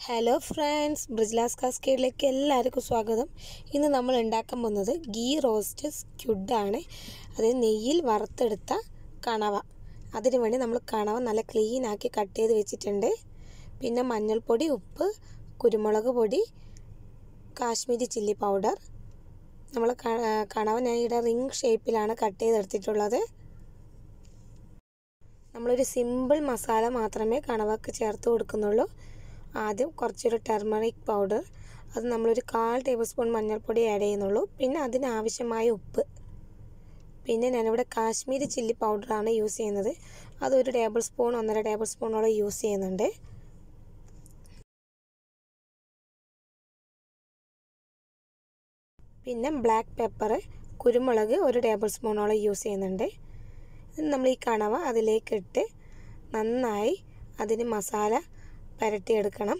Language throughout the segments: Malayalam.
ഹലോ ഫ്രണ്ട്സ് ബ്രിജ്ലാസ് കാസ്കേഡിലേക്ക് എല്ലാവർക്കും സ്വാഗതം ഇന്ന് നമ്മൾ ഉണ്ടാക്കാൻ പോകുന്നത് ഗീ റോസ്റ്റ് സ്ക്യുഡാണ് അത് നെയ്യിൽ വറുത്തെടുത്ത കണവ അതിനു വേണ്ടി നമ്മൾ കണവ നല്ല ക്ലീൻ ആക്കി കട്ട് ചെയ്ത് വെച്ചിട്ടുണ്ട് പിന്നെ മഞ്ഞൾപ്പൊടി ഉപ്പ് കുരുമുളക് പൊടി കാശ്മീരി ചില്ലി പൗഡർ നമ്മൾ കണവ ഞാൻ ഇവിടെ റിങ് ഷേപ്പിലാണ് കട്ട് ചെയ്തെടുത്തിട്ടുള്ളത് നമ്മളൊരു സിമ്പിൾ മസാല മാത്രമേ കണവക്ക് ചേർത്ത് കൊടുക്കുന്നുള്ളൂ ആദ്യം കുറച്ചൊരു ടെർമറിക് പൗഡർ അത് നമ്മളൊരു കാൽ ടേബിൾ സ്പൂൺ മഞ്ഞൾപ്പൊടി ആഡ് ചെയ്യുന്നുള്ളൂ പിന്നെ അതിനാവശ്യമായ ഉപ്പ് പിന്നെ ഞാനിവിടെ കാശ്മീരി ചില്ലി പൗഡറാണ് യൂസ് ചെയ്യുന്നത് അതൊരു ടേബിൾ സ്പൂൺ ഒന്നര ടേബിൾ സ്പൂണോളം യൂസ് ചെയ്യുന്നുണ്ട് പിന്നെ ബ്ലാക്ക് പെപ്പർ കുരുമുളക് ഒരു ടേബിൾ സ്പൂണോളം യൂസ് ചെയ്യുന്നുണ്ട് നമ്മൾ ഈ കണവ അതിലേക്ക് ഇട്ട് നന്നായി അതിന് മസാല പുരട്ടിയെടുക്കണം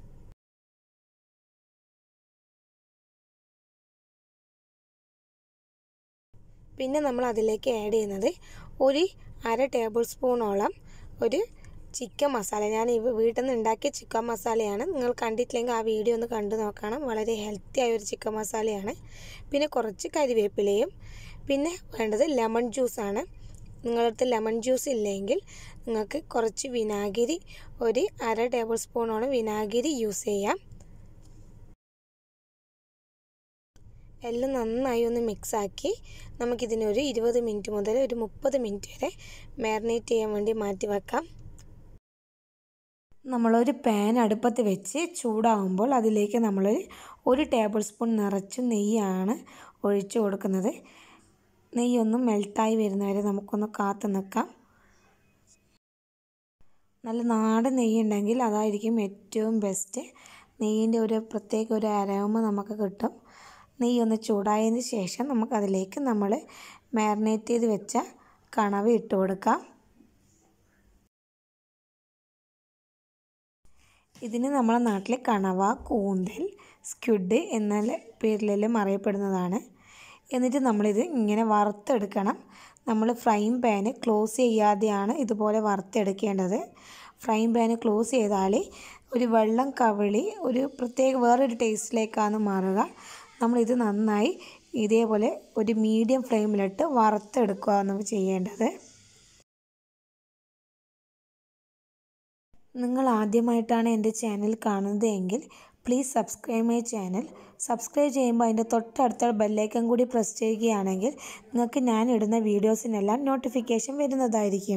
പിന്നെ നമ്മൾ അതിലേക്ക് ആഡ് ചെയ്യുന്നത് ഒരു അര ടേബിൾ സ്പൂണോളം ഒരു ചിക്കൻ മസാല ഞാൻ ഈ വീട്ടിൽ നിന്ന് ഉണ്ടാക്കിയ ചിക്കൻ മസാലയാണ് നിങ്ങൾ കണ്ടിട്ടില്ലെങ്കിൽ ആ വീഡിയോ ഒന്ന് കണ്ടു നോക്കണം വളരെ ഹെൽത്തി ആയ ഒരു ചിക്കൻ മസാലയാണ് പിന്നെ കുറച്ച് കരിവേപ്പിലയും പിന്നെ വേണ്ടത് ലെമൺ ജ്യൂസാണ് നിങ്ങളടുത്ത് ലെമൺ ജ്യൂസ് ഇല്ലെങ്കിൽ നിങ്ങൾക്ക് കുറച്ച് വിനാഗിരി ഒരു അര ടേബിൾ സ്പൂണോളം വിനാഗിരി യൂസ് ചെയ്യാം എല്ലാം നന്നായി ഒന്ന് മിക്സാക്കി നമുക്കിതിനൊരു ഇരുപത് മിനിറ്റ് മുതൽ ഒരു മുപ്പത് മിനിറ്റ് വരെ മാരിനേറ്റ് ചെയ്യാൻ വേണ്ടി മാറ്റി വെക്കാം നമ്മളൊരു പാൻ അടുപ്പത്ത് വെച്ച് ചൂടാകുമ്പോൾ അതിലേക്ക് നമ്മൾ ഒരു ടേബിൾ സ്പൂൺ നിറച്ച് നെയ്യാണ് ഒഴിച്ചു കൊടുക്കുന്നത് നെയ്യൊന്ന് മെൽട്ടായി വരുന്നവരെ നമുക്കൊന്ന് കാത്തു നിൽക്കാം നല്ല നാടൻ നെയ്യ് ഉണ്ടെങ്കിൽ അതായിരിക്കും ഏറ്റവും ബെസ്റ്റ് നെയ്യിൻ്റെ ഒരു പ്രത്യേക ഒരു അരോമ നമുക്ക് കിട്ടും നെയ്യ് ഒന്ന് ചൂടായതിന് ശേഷം നമുക്കതിലേക്ക് നമ്മൾ മാരിനേറ്റ് ചെയ്ത് വെച്ച കണവ ഇട്ട് കൊടുക്കാം ഇതിന് നമ്മളെ നാട്ടിൽ കണവ കൂന്തൽ സ്ക്യുഡ് എന്ന പേരിലെല്ലാം അറിയപ്പെടുന്നതാണ് എന്നിട്ട് നമ്മളിത് ഇങ്ങനെ വറുത്തെടുക്കണം നമ്മൾ ഫ്രൈങ് പാന് ക്ലോസ് ചെയ്യാതെയാണ് ഇതുപോലെ വറുത്തെടുക്കേണ്ടത് ഫ്രൈങ് പാന് ക്ലോസ് ചെയ്താൽ ഒരു വെള്ളം കവിളി ഒരു പ്രത്യേക വേറൊരു ടേസ്റ്റിലേക്കാണ് മാറുക നമ്മളിത് നന്നായി ഇതേപോലെ ഒരു മീഡിയം ഫ്ലെയിമിലിട്ട് വറുത്തെടുക്കുകയാണ് ചെയ്യേണ്ടത് നിങ്ങൾ ആദ്യമായിട്ടാണ് എൻ്റെ ചാനൽ കാണുന്നത് എങ്കിൽ please subscribe my channel subscribe ചെയ്യുമ്പോൾ അതിൻ്റെ തൊട്ടടുത്ത ബെല്ലൈക്കൻ കൂടി പ്രസ് ചെയ്യുകയാണെങ്കിൽ നിങ്ങൾക്ക് ഞാൻ ഇടുന്ന വീഡിയോസിനെല്ലാം നോട്ടിഫിക്കേഷൻ വരുന്നതായിരിക്കും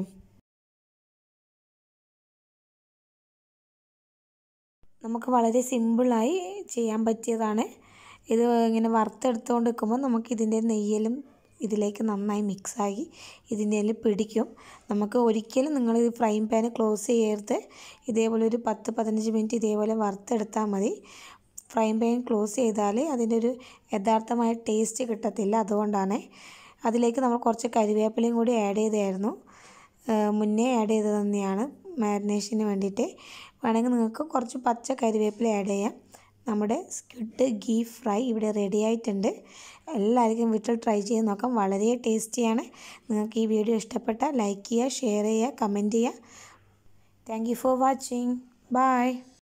നമുക്ക് വളരെ സിമ്പിളായി ചെയ്യാൻ പറ്റിയതാണ് ഇത് ഇങ്ങനെ വറുത്തെടുത്തുകൊണ്ട് നിൽക്കുമ്പോൾ നമുക്ക് ഇതിൻ്റെ നെയ്യലും ഇതിലേക്ക് നന്നായി മിക്സായി ഇതിൻ്റെ പിടിക്കും നമുക്ക് ഒരിക്കലും നിങ്ങൾ ഈ ഫ്രൈ പാൻ ക്ലോസ് ചെയ്യരുത് ഇതേപോലെ ഒരു പത്ത് പതിനഞ്ച് മിനിറ്റ് ഇതേപോലെ വറുത്തെടുത്താൽ മതി ഫ്രൈ പാൻ ക്ലോസ് ചെയ്താൽ അതിൻ്റെ ഒരു യഥാർത്ഥമായ ടേസ്റ്റ് കിട്ടത്തില്ല അതുകൊണ്ടാണ് അതിലേക്ക് നമ്മൾ കുറച്ച് കരിവേപ്പിലയും കൂടി ആഡ് ചെയ്തായിരുന്നു മുന്നേ ആഡ് ചെയ്തത് തന്നെയാണ് മാരിനേഷന് വേണ്ടിയിട്ട് വേണമെങ്കിൽ നിങ്ങൾക്ക് കുറച്ച് പച്ച കരിവേപ്പില ആഡ് ചെയ്യാം നമ്മുടെ സ്ക്വിഡ് ഗീ ഫ്രൈ ഇവിടെ റെഡി ആയിട്ടുണ്ട് എല്ലാവർക്കും വീട്ടിൽ ട്രൈ ചെയ്ത് നോക്കാം വളരെ ടേസ്റ്റിയാണ് നിങ്ങൾക്ക് ഈ വീഡിയോ ഇഷ്ടപ്പെട്ടാൽ ലൈക്ക് ചെയ്യുക ഷെയർ ചെയ്യുക കമൻറ്റ് ചെയ്യുക thank you for watching by